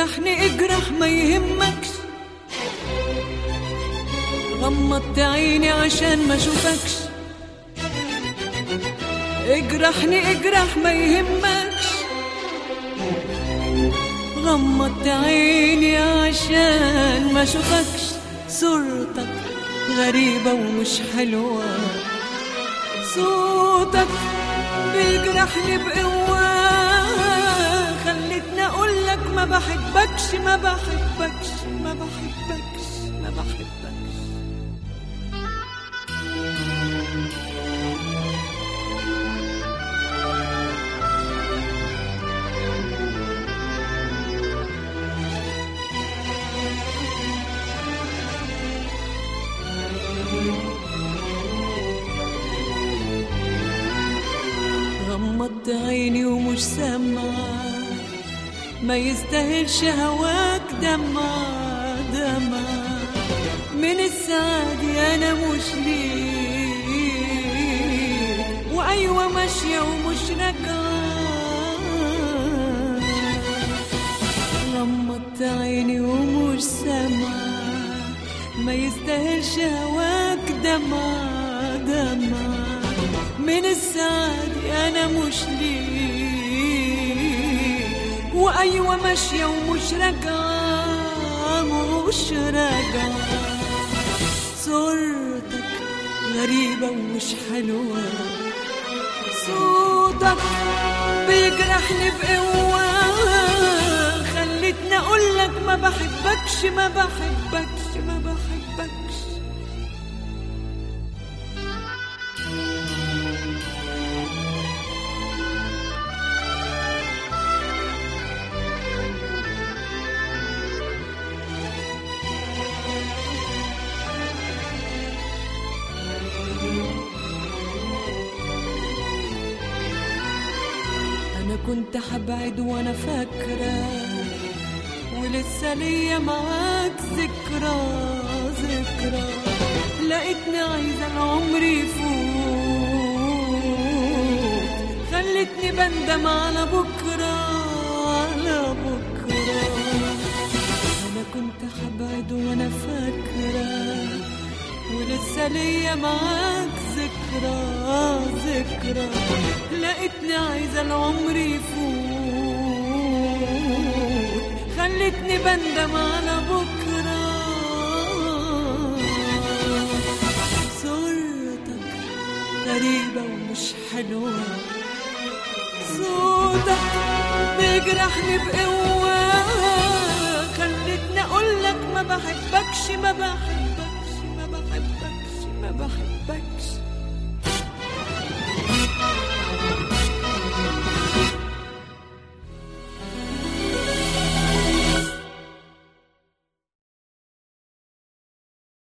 اجرحني اجرح ما يهمكش غمضت عيني عشان ما اشوفكش اجرحني اجرح ما يهمكش غمضت عيني عشان ما اشوفكش صورتك غريبة ومش حلوة صوتك بيجرحني بقوة خلتني اقولك ما بحبكش ما بحبكش ما بحبكش ما بحبكش غمضت عيني ومش سامعة ما يستاهلش هواك دمع دمع من السعادة أنا مش ليك وأيوة ماشية ومش راجعة غمضت عيني ومش سامعة ما يستاهلش هواك دمع دمع من السعادة أنا مش ليك وأيوة ماشية ومش راجعة مش راجعة صورتك غريبة ومش حلوة صوتك بيجرحني بقوة خلتني أقولك ما بحبكش ما بحبكش ما بحبكش أنا كنت حبعد وأنا فاكرة ولسه ليا معاك ذكرى ذكرى لقيتني عايزة العمر يفوت خلتني بندم على بكرة على بكرة أنا كنت حبعد وأنا فاكرة ولسه ليا معاك ذكرى ذكرى لقيتني عايزة العمر يفوت خلتني بندم على بكرة صورتك غريبة ومش حلوة صوتك بيجرحني بقوة خلتني أقولك ما بحبكش ما بحبكش ما بحبكش ما بحبكش